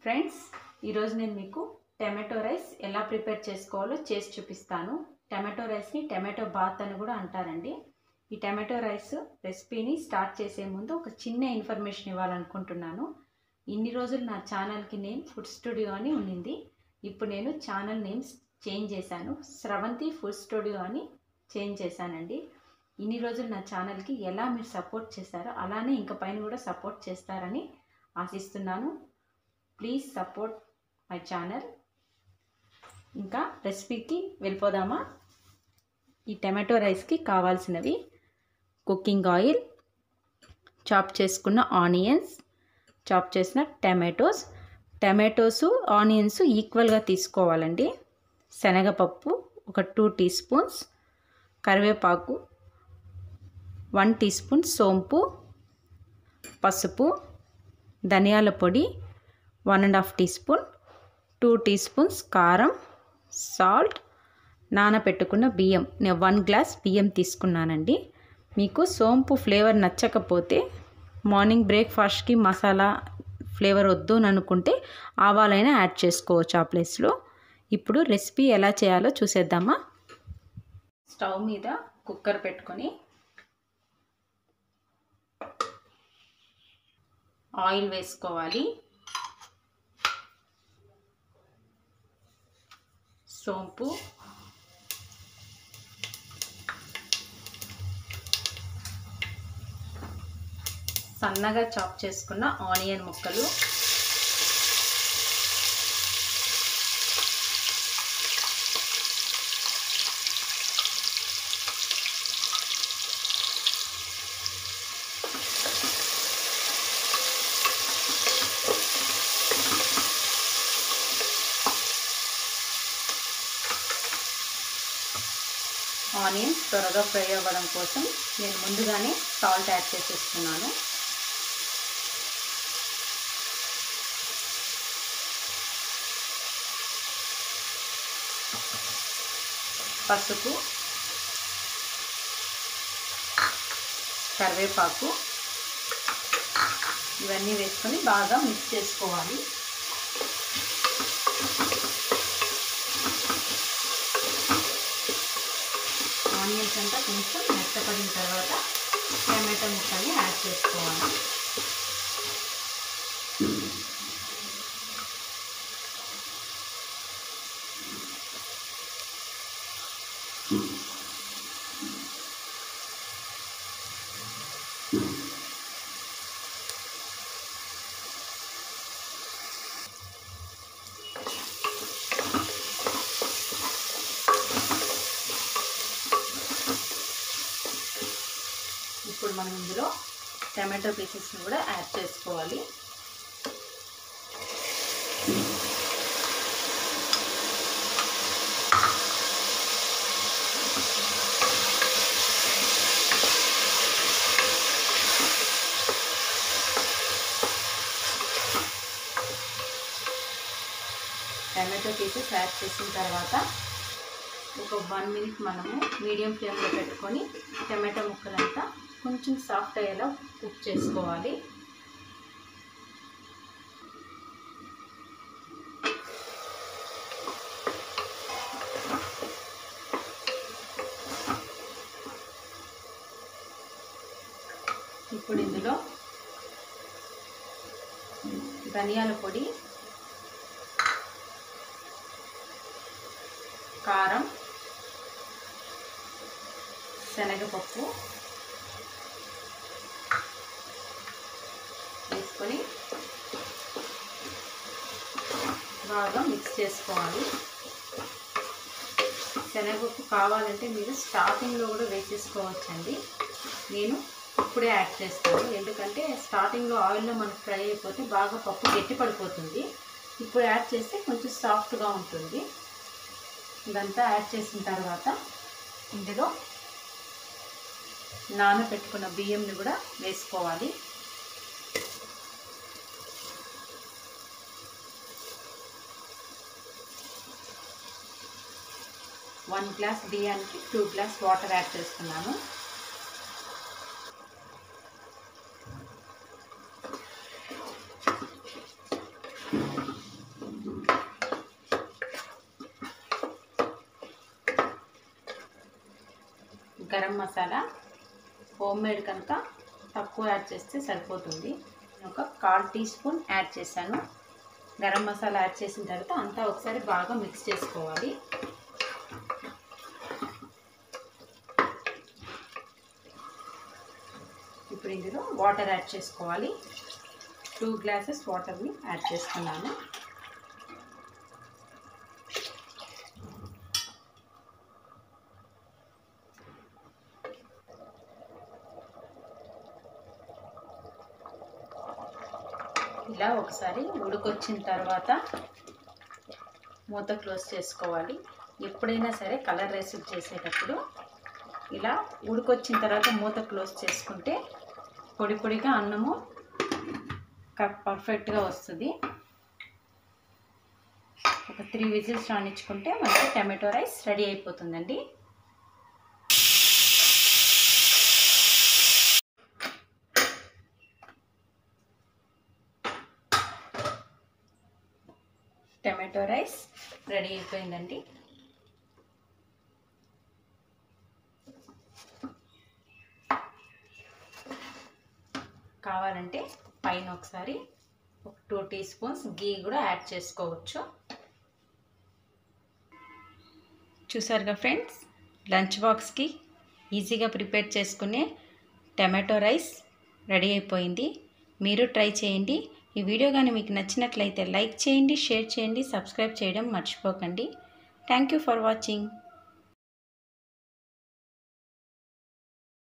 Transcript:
friends ఈరోజు నేను మీకు టమాటో రైస్ ఎలా ప్రిపేర్ చేసుకోవాలో చేసి చూపిస్తాను టమాటో రైస్ని టమాటో బాత్ అని కూడా అంటారండి ఈ టమాటో రైస్ రెసిపీని స్టార్ట్ చేసే ముందు ఒక చిన్న ఇన్ఫర్మేషన్ ఇవ్వాలనుకుంటున్నాను ఇన్ని రోజులు నా ఛానల్కి నేమ్ ఫుడ్ స్టూడియో అని ఉండింది ఇప్పుడు నేను ఛానల్ నేమ్స్ చేంజ్ చేశాను స్రవంతి ఫుడ్ స్టూడియో అని చేంజ్ చేశానండి ఇన్ని రోజులు నా ఛానల్కి ఎలా మీరు సపోర్ట్ చేశారో అలానే ఇంక పైన కూడా సపోర్ట్ చేస్తారని ఆశిస్తున్నాను ప్లీజ్ సపోర్ట్ మై ఛానల్ ఇంకా రెసిపీకి వెళ్ళిపోదామా ఈ టమాటో రైస్కి కావాల్సినవి కుకింగ్ ఆయిల్ చాప్ చేసుకున్న ఆనియన్స్ చాప్ చేసిన టమాటోస్ టమాటోస్ ఆనియన్స్ ఈక్వల్గా తీసుకోవాలండి శనగపప్పు ఒక టూ టీ స్పూన్స్ కరివేపాకు వన్ టీ స్పూన్ సోంపు పసుపు ధనియాల పొడి one and half teaspoon two teaspoons కారం సాల్ట్ నానబెట్టుకున్న బియ్యం నేను వన్ గ్లాస్ బియ్యం తీసుకున్నానండి మీకు సోంపు ఫ్లేవర్ నచ్చకపోతే మార్నింగ్ బ్రేక్ఫాస్ట్కి మసాలా ఫ్లేవర్ వద్దు అని అనుకుంటే ఆవాలైనా యాడ్ చేసుకోవచ్చు ఆ ప్లేస్లో ఇప్పుడు రెసిపీ ఎలా చేయాలో చూసేద్దామా స్టవ్ మీద కుక్కర్ పెట్టుకొని ఆయిల్ వేసుకోవాలి సోంపు సన్నగా చాప్ చేసుకున్న ఆనియన్ ముక్కలు ఆనియన్స్ త్వరగా ఫ్రై అవ్వడం కోసం నేను ముందుగానే సాల్ట్ యాడ్ చేసేస్తున్నాను పసుపు కరివేపాకు ఇవన్నీ వేసుకొని బాగా మిక్స్ చేసుకోవాలి ఆనియన్స్ అంతా కొంచెం మెత్తపడిన తర్వాత టమాటో ముక్కల్ని యాడ్ చేసుకోవాలి ఇప్పుడు మనం ఇందులో టమాటో పీసెస్ని కూడా యాడ్ చేసుకోవాలి టమాటో పీసెస్ యాడ్ చేసిన తర్వాత ఒక వన్ మినిట్ మనము మీడియం ఫ్లేమ్లో పెట్టుకొని టమాటో ముక్కలంతా కొంచెం సాఫ్ట్ అయ్యేలా కుక్ చేసుకోవాలి ఇప్పుడు ఇందులో ధనియాల పొడి కారం శనగపప్పు వేసుకొని బాగా మిక్స్ చేసుకోవాలి శనగపప్పు కావాలంటే మీరు స్టార్టింగ్లో కూడా వేసేసుకోవచ్చండి నేను ఇప్పుడే యాడ్ చేస్తాను ఎందుకంటే స్టార్టింగ్లో ఆయిల్లో మనకు ఫ్రై అయిపోతే బాగా పప్పు గట్టి పడిపోతుంది ఇప్పుడు యాడ్ చేస్తే కొంచెం సాఫ్ట్గా ఉంటుంది ఇదంతా యాడ్ చేసిన తర్వాత ఇందులో నానబెట్టుకున్న బియ్యంని కూడా వేసుకోవాలి వన్ గ్లాస్ బియ్యానికి టూ గ్లాస్ వాటర్ యాడ్ చేస్తున్నాను గరం మసాలా హోమ్ మేడ్ కనుక తక్కువ యాడ్ చేస్తే సరిపోతుంది ఒక కాల్ టీ స్పూన్ యాడ్ చేశాను గరం మసాలా యాడ్ చేసిన తర్వాత అంతా ఒకసారి బాగా మిక్స్ చేసుకోవాలి ఇప్పుడు ఇందులో వాటర్ యాడ్ చేసుకోవాలి టూ గ్లాసెస్ వాటర్ని యాడ్ చేసుకున్నాను ఇలా ఒకసారి ఉడికొచ్చిన తర్వాత మూత క్లోజ్ చేసుకోవాలి ఎప్పుడైనా సరే కలర్ రైస్ చేసేటప్పుడు ఇలా ఉడికొచ్చిన తర్వాత మూత క్లోజ్ చేసుకుంటే పొడి పొడిగా అన్నము పర్ఫెక్ట్గా వస్తుంది ఒక త్రీ విజిల్స్ రానిచ్చుకుంటే మనకి టమాటో రైస్ రెడీ అయిపోతుందండి టమాటో రైస్ రెడీ అయిపోయిందండి కావాలంటే పైన ఒకసారి ఒక టూ టీ స్పూన్స్ గీ కూడా యాడ్ చేసుకోవచ్చు చూసారుగా ఫ్రెండ్స్ లంచ్ బాక్స్కి ఈజీగా ప్రిపేర్ చేసుకునే టమాటో రైస్ రెడీ అయిపోయింది మీరు ట్రై చేయండి ఈ వీడియో కానీ మీకు నచ్చినట్లయితే లైక్ చేయండి షేర్ చేయండి సబ్స్క్రైబ్ చేయడం మర్చిపోకండి థ్యాంక్ యూ ఫర్ వాచింగ్